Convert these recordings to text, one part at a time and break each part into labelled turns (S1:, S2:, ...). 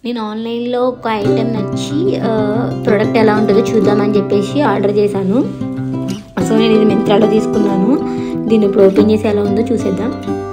S1: నేను ఆన్లైన్లో ఒక ఐటెం నచ్చి ప్రోడక్ట్ ఎలా ఉంటుందో చూద్దామని చెప్పేసి ఆర్డర్ చేశాను సో నేను ఇది మింత్రాలో తీసుకున్నాను దీన్ని ఇప్పుడు ఓపెన్ చేసి ఎలా ఉందో చూసేద్దాం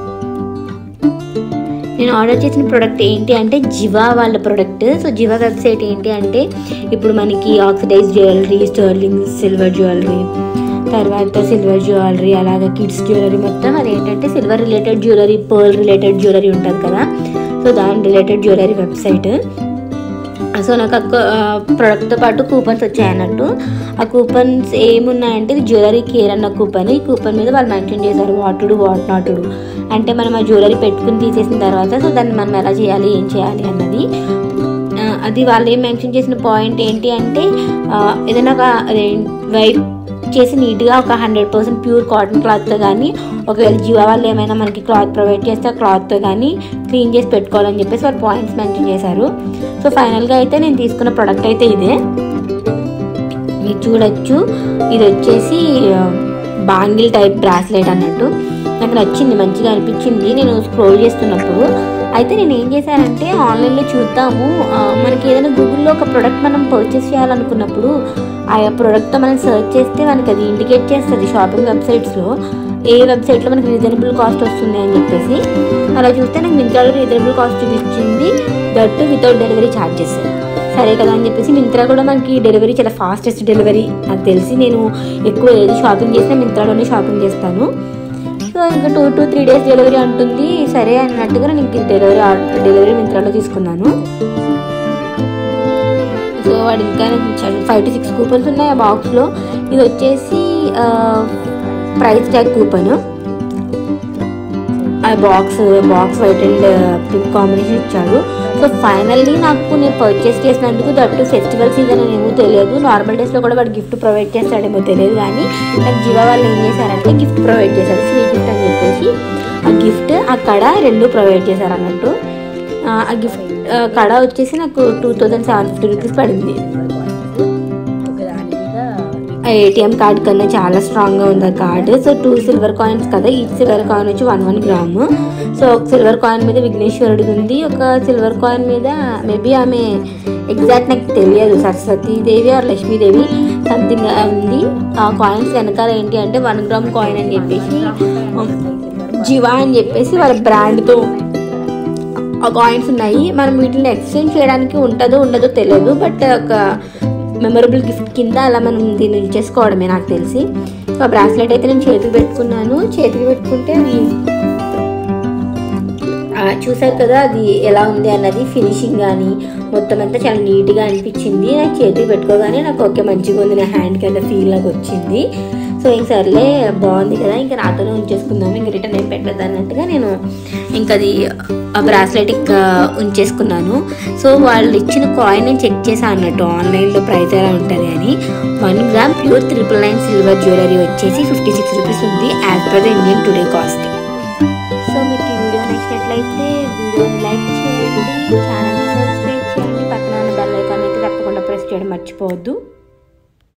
S1: నేను ఆర్డర్ చేసిన ప్రోడక్ట్ ఏంటి అంటే జివా వాళ్ళ ప్రోడక్ట్ సో జివా వెబ్సైట్ ఏంటి అంటే ఇప్పుడు మనకి oxidise jewellery sterling silver jewellery తర్వాత సిల్వర్ జ్యువెలరీ అలాగే కిడ్స్ జ్యువెలరీ మొత్తం అది ఏంటంటే silver related jewellery pearl related jewellery ఉంటుంది కదా సో దాని రిలేటెడ్ జ్యువెలరీ వెబ్సైట్ సో నాకు ఆ ప్రోడక్ట్తో పాటు కూపన్స్ వచ్చాయి అన్నట్టు ఆ కూపన్స్ ఏమున్నాయంటే ఇది జ్యువెలరీ కేర్ అన్న కూపన్ ఈ కూపన్ మీద వాళ్ళు మెన్షన్ చేశారు వాటుడు వాట్ నాటుడు అంటే మనం ఆ జ్యువెలరీ పెట్టుకుని తీసేసిన తర్వాత సో దాన్ని మనం ఎలా చేయాలి ఏం చేయాలి అన్నది ఆ, అది వాళ్ళు ఏం మెన్షన్ చేసిన పాయింట్ ఏంటి అంటే ఆ, ఏదైనా ఒక అదే వైప్ చేసి నీట్గా ఒక హండ్రెడ్ పర్సెంట్ ప్యూర్ కాటన్ క్లాత్తో కానీ ఒకవేళ జియో వాళ్ళు ఏమైనా మనకి క్లాత్ ప్రొవైడ్ చేస్తే ఆ క్లాత్తో కానీ క్లీన్ చేసి పెట్టుకోవాలని చెప్పేసి వాళ్ళు పాయింట్స్ మెన్షన్ చేశారు సో ఫైనల్గా అయితే నేను తీసుకున్న ప్రోడక్ట్ అయితే ఇదే మీరు చూడొచ్చు ఇది వచ్చేసి బాంగిల్ టైప్ బ్రాస్లెట్ అన్నట్టు నాకు నచ్చింది మంచిగా అనిపించింది నేను స్క్రోల్ చేస్తున్నప్పుడు అయితే నేను ఏం చేశానంటే ఆన్లైన్లో చూద్దాము ఆ, మనకి ఏదైనా గూగుల్లో ఒక ప్రోడక్ట్ మనం పర్చేస్ చేయాలనుకున్నప్పుడు ఆ ప్రోడక్ట్తో మనం సెర్చ్ చేస్తే మనకి అది ఇండికేట్ చేస్తుంది షాపింగ్ వెబ్సైట్స్లో ఏ వెబ్సైట్లో మనకి రీజనబుల్ కాస్ట్ వస్తుంది అని చెప్పేసి అలా చూస్తే నాకు మింత్రాలో రీజనబుల్ కాస్ట్ చూపించింది దట్ వితౌట్ డెలివరీ ఛార్జెస్ సరే కదా అని చెప్పేసి మింత్రా కూడా మనకి డెలివరీ చాలా ఫాస్టెస్ట్ డెలివరీ నాకు తెలిసి నేను ఎక్కువ ఏది షాపింగ్ చేసినా మింత్రాలోనే షాపింగ్ చేస్తాను సో ఇంకా two two three days delivery అంటుంది సరే అన్నట్టుగా నేను ఇంక డెలివరీ డెలివరీ మింత్రాలో తీసుకున్నాను సో వాడు ఇంకా ఫైవ్ టు సిక్స్ కూపన్స్ ఉన్నాయి ఆ బాక్స్లో ఇది వచ్చేసి ప్రైస్ ట్యాగ్ కూపన్ ఆ box box white and pink combination ఇచ్చాడు సో ఫైనల్లీ నాకు నేను పర్చేస్ చేసినందుకు దట్టు ఫెస్టివల్ సీజన్ అని ఏమో తెలియదు నార్మల్ డేస్లో కూడా వాడు గిఫ్ట్ ప్రొవైడ్ చేస్తాడేమో తెలియదు కానీ నాకు జివా వాళ్ళు ఏం చేశారంటే గిఫ్ట్ ప్రొవైడ్ చేశారు ఫ్రీ గిఫ్ట్ అని చెప్పేసి ఆ గిఫ్ట్ ఆ కడ రెండు ప్రొవైడ్ చేశారు అన్నట్టు ఆ, ఆ గిఫ్ట్ ఆ, కడ వచ్చేసి నాకు two thousand seven fifty rupees పడింది ఆ ఏటీఎం కార్డ్ కన్నా చాలా స్ట్రాంగ్గా ఉంది ఆ card so two silver coins కదా ఈచ్ సిల్వర్ కాయిన్ వచ్చి వన్ వన్ గ్రామ్ సో ఒక సిల్వర్ కాయిన్ మీద విఘ్నేశ్వరుడు ఉంది ఒక సిల్వర్ కాయిన్ మీద మేబీ ఆమె ఎగ్జాక్ట్ నాకు తెలియదు సరస్వతీదేవి ఆర్ లక్ష్మీదేవి సంథింగ్ ఉంది ఆ కాయిన్స్ వెనకాల ఏంటి అంటే వన్ గ్రామ్ కాయిన్ అని చెప్పేసి జివా అని చెప్పేసి వాళ్ళ బ్రాండ్తో ఆ కాయిన్స్ ఉన్నాయి మనం వీటిని ఎక్స్చేంజ్ చేయడానికి ఉంటుందో ఉండదో తెలియదు బట్ ఒక మెమరబుల్ గిఫ్ట్ కింద అలా మనం దీన్ని చేసుకోవడమే నాకు తెలిసి ఆ బ్రాస్లెట్ అయితే నేను చేతికి పెట్టుకున్నాను చేతికి పెట్టుకుంటే అది ఆ, చూసారు కదా అది ఎలా ఉంది అన్నది ఫినిషింగ్ కానీ మొత్తం అంతా చాలా నీట్గా అనిపించింది నాకు చేతికి పెట్టుకోగానే నాకు ఓకే మంచిగా ఉంది నా హ్యాండ్కి అంత ఫీల్ నాకు వచ్చింది సో ఇంక సర్లే బాగుంది కదా ఇంకా నాతోనే ఉంచేసుకుందాము ఇంక రిటర్న్ ఏం పెట్టద్దు అన్నట్టుగా నేను ఇంకా అది ఆ బ్రాస్లెట్ ఇంకా ఉంచేసుకున్నాను సో వాళ్ళు ఇచ్చిన కాయిన్ నేను చెక్ చేశాను అన్నట్టు ఆన్లైన్లో ప్రైస్ ఎలా ఉంటుంది అని one gram pure triple nine silver jewellery వచ్చేసి ఫిఫ్టీ సిక్స్ రూపీస్ ఉంది as per the Indian today cost so మీకు ఈ వీడియో నచ్చినట్లయితే వీడియోని లైక్ చేయండి ఛానల్ని సబ్స్క్రైబ్ చేయండి పక్కన ఉన్న బెల్ ఐకాన్ అయితే తప్పకుండా ప్రెస్ చేయడం మర్చిపోవద్దు